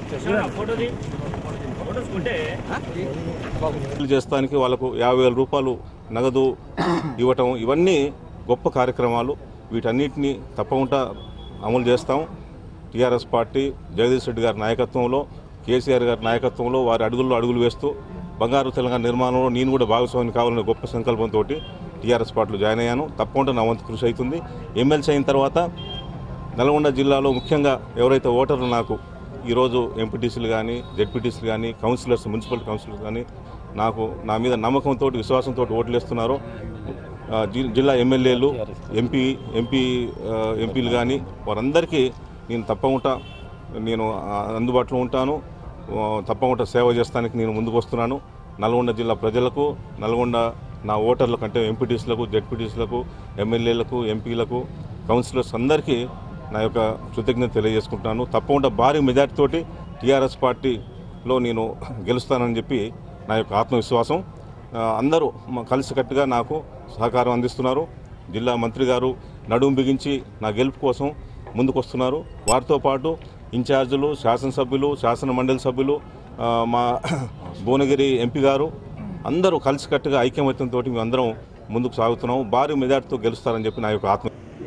ఫోటోది photos కొంటే పెళ్లి చేస్తానికి వాళ్ళకు యాభై వేల రూపాయలు నగదు ఇవ్వటం ఇవన్నీ గొప్ప కార్యక్రమాలు వీటన్నిటిని తప్పకుండా అమలు చేస్తాం టీఆర్ఎస్ పార్టీ జగదీష్ రెడ్డి గారి నాయకత్వంలో కేసీఆర్ గారి నాయకత్వంలో వారి అడుగుల్లో అడుగులు వేస్తూ బంగారు తెలంగాణ నిర్మాణంలో నేను కూడా భాగస్వామి కావాలనే గొప్ప సంకల్పంతో టీఆర్ఎస్ పార్టీలో జాయిన్ అయ్యాను తప్పకుండా నా వంతు కృషి అవుతుంది ఎమ్మెల్సీ అయిన తర్వాత నల్గొండ జిల్లాలో ముఖ్యంగా ఎవరైతే ఓటర్లు నాకు ఈరోజు ఎంపీటీసీలు కానీ జెడ్పీటీసీలు కానీ కౌన్సిలర్స్ మున్సిపల్ కౌన్సిలర్స్ కానీ నాకు నా మీద నమ్మకంతో విశ్వాసంతో ఓట్లు వేస్తున్నారు ఆ, జి- జిల్లా ఎమ్మెల్యేలు ఎంపీ ఎంపీ ఆ, ఎంపీలు కానీ వారందరికీ నేను తప్పకుండా నేను ఆ, అందుబాటులో ఉంటాను ఆ, తప్పకుండా సేవ చేస్తానికి నేను ముందుకు వస్తున్నాను నల్గొండ జిల్లా ప్రజలకు నల్గొండ నా ఓటర్లకు అంటే ఎంపీటీసీలకు జెడ్పీటీసీలకు ఎమ్మెల్యేలకు ఎంపీలకు కౌన్సిలర్స్ అందరికీ నా యొక్క కృతజ్ఞత తెలియజేసుకుంటున్నాను తప్పకుండా భారీ మెజార్టీతోటి టీఆర్ఎస్ పార్టీలో నేను గెలుస్తానని చెప్పి నా యొక్క ఆత్మవిశ్వాసం ఆ, అందరూ మ- కలిసికట్టుగా నాకు సహకారం అందిస్తున్నారు జిల్లా మంత్రి గారు నడుము బిగించి నా గెలుపు కోసం ముందుకు వస్తున్నారు వారితో పాటు ఇన్ఛార్జీలు శాసనసభ్యులు శాసన మండలి సభ్యులు ఆ, మా భువనగిరి ఎంపీ గారు అందరూ కలిసికట్టుగా ఐక్యమత్యంతో మేము అందరం ముందుకు సాగుతున్నాం భారీ మెజార్టీతో గెలుస్తారని చెప్పి నా యొక్క ఆత్మ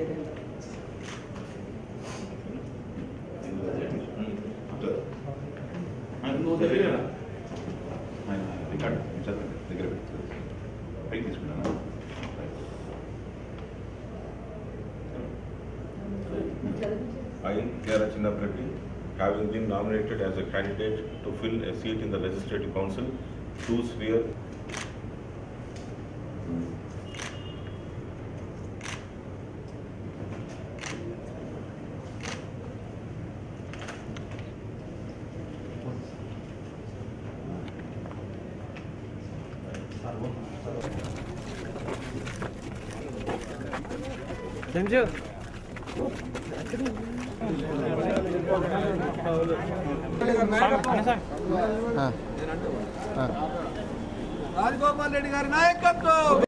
I, Kiara Chinnapreddy, having been nominated as a candidate to fill a seat in the Legislative Council, do swear Rajagopal Reddy గారి నాయకత్వం